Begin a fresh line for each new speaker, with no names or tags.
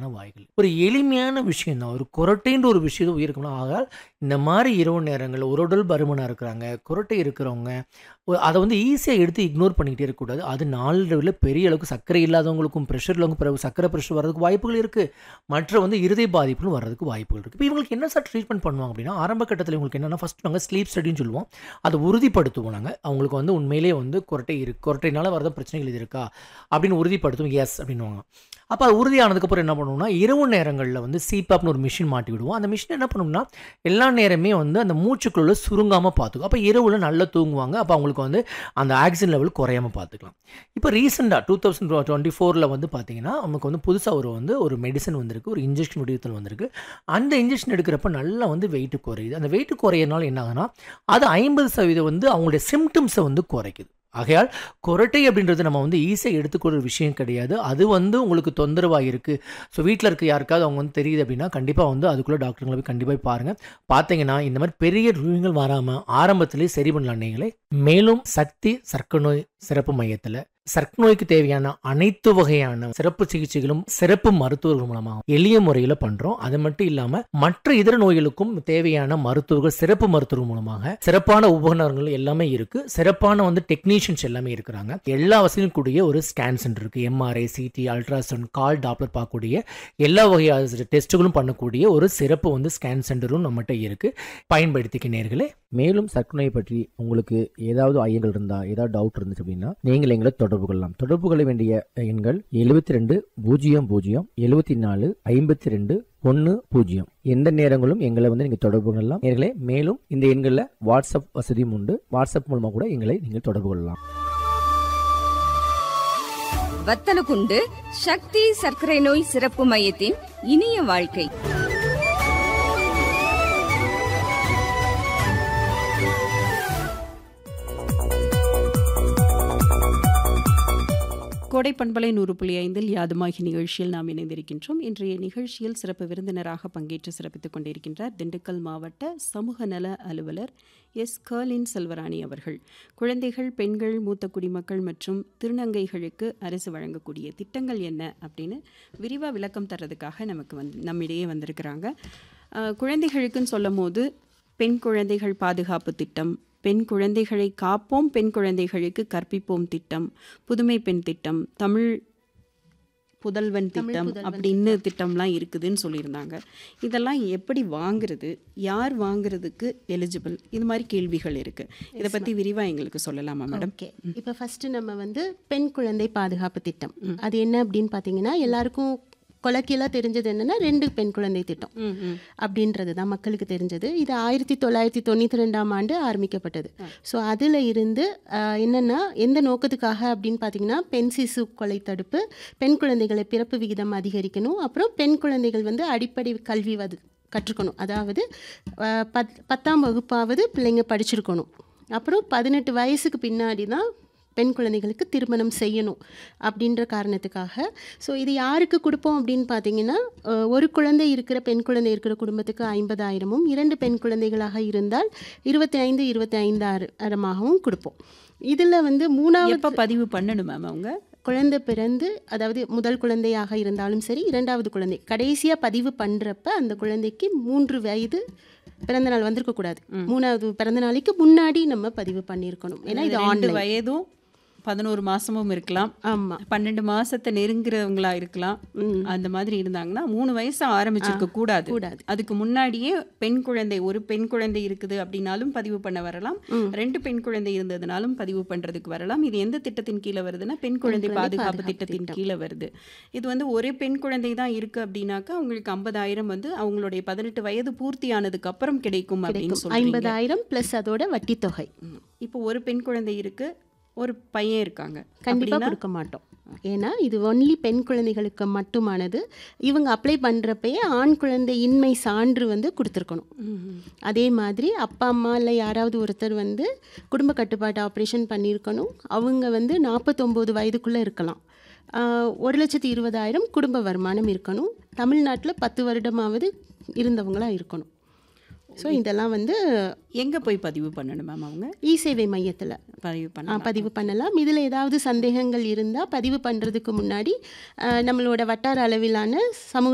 வர்றதுக்கான வாய்கள் ஒரு எளிமையான விஷயம் தான் ஒரு குரட்டைன்ற ஒரு விஷயத்தை உயிருக்கணும் ஆகால் இந்த மாதிரி இரவு நேரங்களில் ஒரு உடல் பருமனாக இருக்கிறாங்க குரட்டை இருக்கிறவங்க ஒ- அதை வந்து ஈஸியாக எடுத்து இக்னோர் பண்ணிக்கிட்டே இருக்கக்கூடாது அது நாளடைவில் பெரிய அளவுக்கு சர்க்கரை இல்லாதவங்களுக்கும் ப்ரெஷர் உள்ளவங்க பிறகு சர்க்கரை ப்ரெஷர் வர்றதுக்கு வாய்ப்புகள் இருக்குது மற்ற வந்து இருதய பாதிப்புகளும் வர்றதுக்கு வாய்ப்புகள் இருக்குது இப்போ இவங்களுக்கு என்ன சார் ட்ரீட்மெண்ட் பண்ணுவாங்க அப்படின்னா ஆரம்ப கட்டத்தில் இவங்களுக்கு என்னென்னா ஃபஸ்ட் நாங்கள் ஸ்லீப் ஸ்டடின்னு சொல்லுவோம் அதை உறுதிப்படுத்துவோம் நாங்கள் அவங்களுக்கு வந்து உண்மையிலேயே வந்து குரட்டை இருக்கு குரட்டைனால வரத பிரச்சனைகள் இது இருக்கா அப்படின்னு உறுதிப்படுத்துவோம் எஸ் அப்படின்னுவாங்க அப்போ அது உறுதியானதுக்கப்புறம் என்ன பண்ணுவோம்னா இரவு நேரங்களில் வந்து சிபாப்னு ஒரு மிஷின் மாட்டி விடுவோம் அந்த மிஷின் என்ன பண்ணும்னா எல்லா நேரமே வந்து அந்த மூச்சுக்குள்ள சுருங்காமல் பார்த்துக்கும் அப்போ இரவுல நல்லா தூங்குவாங்க அப்போ அவங்களுக்கு வந்து அந்த ஆக்சிஜன் லெவல் குறையாம பார்த்துக்கலாம் இப்போ ரீசெண்டாக டூ தௌசண்ட் டுவெண்ட்டி ஃபோரில் வந்து பார்த்தீங்கன்னா நமக்கு வந்து புதுசாக ஒரு வந்து ஒரு மெடிசன் வந்திருக்கு ஒரு இன்ஜெக்ஷன் வடிவத்தில் வந்திருக்கு அந்த இன்ஜெக்ஷன் எடுக்கிறப்ப நல்லா வந்து வெயிட் குறையுது அந்த வெயிட் குறையறனால என்ன ஆகுதுன்னா அது ஐம்பது சதவீதம் வந்து அவங்களுடைய சிம்டம்ஸை வந்து குறைக்குது ஆகையால் குரட்டை அப்படின்றது நம்ம வந்து ஈஸியாக எடுத்துக்கொள்கிற விஷயம் கிடையாது அது வந்து உங்களுக்கு தொந்தரவாக இருக்குது ஸோ வீட்டில் இருக்க யாருக்காவது அவங்க வந்து தெரியுது அப்படின்னா கண்டிப்பாக வந்து அதுக்குள்ளே டாக்டருங்களை போய் கண்டிப்பாக போய் பாருங்கள் பார்த்தீங்கன்னா இந்த மாதிரி பெரிய நோய்கள் வராமல் ஆரம்பத்திலேயே சரி பண்ணலாம் நீங்களே மேலும் சக்தி சர்க்கரை நோய் சிறப்பு மையத்தில் சர்க்கரை நோய்க்கு தேவையான அனைத்து வகையான சிறப்பு சிகிச்சைகளும் சிறப்பு மருத்துவர்கள் மூலமாக எளிய முறையில் பண்ணுறோம் அது மட்டும் இல்லாமல் மற்ற இதர நோய்களுக்கும் தேவையான மருத்துவர்கள் சிறப்பு மருத்துவர்கள் மூலமாக சிறப்பான உபகரணங்கள் எல்லாமே இருக்கு சிறப்பான வந்து டெக்னீஷியன்ஸ் எல்லாமே இருக்கிறாங்க எல்லா வசதியும் கூடிய ஒரு ஸ்கேன் சென்டர் இருக்கு எம்ஆர்ஐ சிடி அல்ட்ராசவுண்ட் கால் டாப்லர் பார்க்கக்கூடிய எல்லா வகையான டெஸ்ட்டுகளும் பண்ணக்கூடிய ஒரு சிறப்பு வந்து ஸ்கேன் சென்டரும் நம்மகிட்ட இருக்கு பயன்படுத்திக்க நேர்களே
மேலும் சர்க்கரை நோய் பற்றி உங்களுக்கு ஏதாவது ஐயங்கள் இருந்தா ஏதாவது டவுட் இருந்துச்சு அப்படின்னா நீங்கள் எங்களை தொடர்பு கொள்ளலாம் தொடர்பு கொள்ள வேண்டிய எண்கள் எழுபத்தி ரெண்டு பூஜ்ஜியம் பூஜ்ஜியம் எழுபத்தி நாலு ஐம்பத்தி ரெண்டு ஒன்று பூஜ்ஜியம் எந்த நேரங்களும் எங்களை வந்து நீங்கள் தொடர்பு கொள்ளலாம் நேர்களே மேலும் இந்த எண்களில் வாட்ஸ்அப் வசதியும் உண்டு வாட்ஸ்அப் மூலமாக கூட எங்களை நீங்கள் தொடர்பு கொள்ளலாம்
வத்தலகுண்டு சக்தி சர்க்கரை நோய் சிறப்பு மையத்தின் இனிய வாழ்க்கை
கோடை பண்பலை நூறு புள்ளி ஐந்தில் யாதுமாகி நிகழ்ச்சியில் நாம் இணைந்திருக்கின்றோம் இன்றைய நிகழ்ச்சியில் சிறப்பு விருந்தினராக பங்கேற்று சிறப்பித்துக் கொண்டிருக்கின்றார் திண்டுக்கல் மாவட்ட சமூக நல அலுவலர் எஸ் கர்லின் செல்வராணி அவர்கள் குழந்தைகள் பெண்கள் மூத்த குடிமக்கள் மற்றும் திருநங்கைகளுக்கு அரசு வழங்கக்கூடிய திட்டங்கள் என்ன அப்படின்னு விரிவாக விளக்கம் தர்றதுக்காக நமக்கு வந்து நம்மிடையே வந்திருக்கிறாங்க அஹ், குழந்தைகளுக்குன்னு சொல்லும் போது பெண் குழந்தைகள் பாதுகாப்பு திட்டம் பெண் குழந்தைகளை காப்போம் பெண் குழந்தைகளுக்கு கற்பிப்போம் திட்டம் புதுமை பெண் திட்டம் தமிழ் புதல்வன் திட்டம் அப்படின்னு திட்டம்லாம் இருக்குதுன்னு சொல்லியிருந்தாங்க இதெல்லாம் எப்படி வாங்குறது யார் வாங்குறதுக்கு எலிஜிபிள் இது மாதிரி கேள்விகள் இருக்கு இதை பத்தி விரிவா எங்களுக்கு சொல்லலாமா மேடம்
ஓகே இப்போ ஃபர்ஸ்ட் நம்ம வந்து பெண் குழந்தை பாதுகாப்பு திட்டம் அது என்ன அப்படின்னு பார்த்தீங்கன்னா எல்லாருக்கும் கொலக்கியலாக தெரிஞ்சது என்னன்னா ரெண்டு பெண் குழந்தை திட்டம் அப்படின்றது தான் மக்களுக்கு தெரிஞ்சது இது ஆயிரத்தி தொள்ளாயிரத்தி தொண்ணூற்றி ரெண்டாம் ஆண்டு ஆரம்பிக்கப்பட்டது ஸோ அதில் இருந்து ஆஹ், என்னன்னா எந்த நோக்கத்துக்காக அப்படின்னு பார்த்தீங்கன்னா பெண் சிசு கொலை தடுப்பு பெண் குழந்தைகளை பிறப்பு விகிதம் அதிகரிக்கணும் அப்புறம் பெண் குழந்தைகள் வந்து அடிப்படை கல்வி வது கற்றுக்கணும் அதாவது ஆஹ், பத் பத்தாம் வகுப்பாவது பிள்ளைங்க படிச்சிருக்கணும் அப்புறம் பதினெட்டு வயசுக்கு பின்னாடி தான் பெண் குழந்தைகளுக்கு திருமணம் செய்யணும் அப்படின்ற காரணத்துக்காக ஸோ இது யாருக்கு கொடுப்போம் அப்படின்னு பார்த்தீங்கன்னா அஹ், ஒரு குழந்தை இருக்கிற பெண் குழந்தை இருக்கிற குடும்பத்துக்கு ஐம்பதாயிரமும் இரண்டு பெண் குழந்தைகளாக இருந்தால் இருபத்தி ஐந்து இருபத்தி ஐந்தாயிரமாகவும் கொடுப்போம் இதில் வந்து மூணாவது
எப்ப பதிவு பண்ணணும் மேம் அவங்க
குழந்தை பிறந்து அதாவது முதல் குழந்தையாக இருந்தாலும் சரி இரண்டாவது குழந்தை கடைசியாக பதிவு பண்ணுறப்ப அந்த குழந்தைக்கு மூன்று வயது பிறந்த நாள் வந்திருக்க கூடாது மூணாவது பிறந்த நாளைக்கு முன்னாடி நம்ம பதிவு பண்ணியிருக்கணும் ஏன்னா இது
ரெண்டு
ஆன்லைன்
வயதும் பதினோரு மாசமும் இருக்கலாம்
ஆமாம்
பன்னெண்டு மாசத்தை நெருங்குறவங்களா இருக்கலாம் அந்த மாதிரி இருந்தாங்கன்னா மூணு வயசு ஆரம்பிச்சிருக்க கூடாது
கூடாது.
அதுக்கு முன்னாடியே பெண் குழந்தை ஒரு பெண் குழந்தை இருக்குது அப்படின்னாலும் பதிவு பண்ண வரலாம் ரெண்டு பெண் குழந்தை இருந்ததுனாலும் பதிவு பண்றதுக்கு வரலாம் இது எந்த திட்டத்தின் கீழே வருதுன்னா பெண் குழந்தை
குழந்தை
பாதுகாப்பு
பாதுகாப்பு
திட்டத்தின் கீழே வருது இது வந்து ஒரே பெண் குழந்தை தான் இருக்கு அப்படின்னாக்கா அவங்களுக்கு ஐம்பதாயிரம் வந்து அவங்களுடைய பதினெட்டு வயது பூர்த்தியானதுக்கு அப்புறம் கிடைக்கும் அப்படின்னு
கிடைக்கும்
சொல்றீங்க
ஐம்பதாயிரம் ப்ளஸ் அதோட வட்டி தொகை
இப்போ ஒரு பெண் குழந்தை இருக்கு ஒரு பையன் இருக்காங்க
கண்டிப்பாக
அப்படின்னா
கொடுக்க மாட்டோம் ஏன்னா இது ஒன்லி பெண் குழந்தைகளுக்கு மட்டுமானது இவங்க அப்ளை பண்ணுறப்பயே ஆண் குழந்தை இன்மை சான்று வந்து கொடுத்துருக்கணும் அதே மாதிரி அப்பா அம்மா இல்லை யாராவது ஒருத்தர் வந்து குடும்ப கட்டுப்பாட்டு ஆப்ரேஷன் பண்ணியிருக்கணும் அவங்க வந்து நாற்பத்தொம்போது வயதுக்குள்ளே இருக்கலாம் ஆஹ் ஒரு லட்சத்தி இருபதாயிரம் குடும்ப வருமானம் இருக்கணும் தமிழ்நாட்டில் பத்து வருடமாவது இருந்தவங்களா இருக்கணும் ஸோ இதெல்லாம் வந்து
எங்க போய் பதிவு பண்ணணும் மேம் அவங்க
இ சேவை மையத்தில்
பதிவு
ஆ,
பண்ண
பதிவு பண்ணலாம் இதில் ஏதாவது சந்தேகங்கள் இருந்தால் பதிவு பண்ணுறதுக்கு முன்னாடி ஆ, நம்மளோட வட்டார அளவிலான சமூக